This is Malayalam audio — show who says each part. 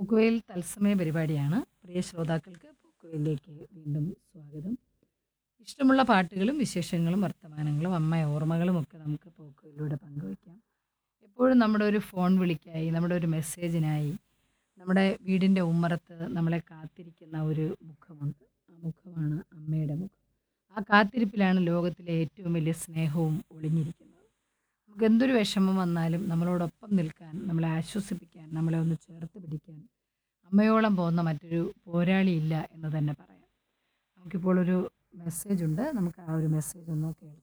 Speaker 1: പോക്കുവെയിൽ തത്സമയ പരിപാടിയാണ് പ്രിയ ശ്രോതാക്കൾക്ക് പോക്കുവെയിലേക്ക് വീണ്ടും സ്വാഗതം ഇഷ്ടമുള്ള പാട്ടുകളും വിശേഷങ്ങളും വർത്തമാനങ്ങളും അമ്മ ഓർമ്മകളും ഒക്കെ നമുക്ക് പോക്കുവെയിലൂടെ പങ്കുവയ്ക്കാം എപ്പോഴും നമ്മുടെ ഒരു ഫോൺ വിളിക്കായി നമ്മുടെ ഒരു മെസ്സേജിനായി നമ്മുടെ വീടിൻ്റെ ഉമ്മറത്ത് നമ്മളെ കാത്തിരിക്കുന്ന ഒരു മുഖമുണ്ട് ആ മുഖമാണ് അമ്മയുടെ മുഖം ആ കാത്തിരിപ്പിലാണ് ലോകത്തിലെ ഏറ്റവും വലിയ സ്നേഹവും ഒളിഞ്ഞിരിക്കുന്നത് നമുക്ക് എന്തൊരു വിഷമം വന്നാലും നമ്മളോടൊപ്പം നിൽക്കാൻ നമ്മളെ ആശ്വസിപ്പിക്കാൻ നമ്മളെ ഒന്ന് ചേർത്ത് പിടിക്കാൻ അമ്മയോളം പോകുന്ന മറ്റൊരു പോരാളി ഇല്ല എന്ന് തന്നെ പറയാം നമുക്കിപ്പോൾ ഒരു മെസ്സേജ് ഉണ്ട് നമുക്ക് ആ ഒരു മെസ്സേജ് ഒന്ന് കേൾക്കാം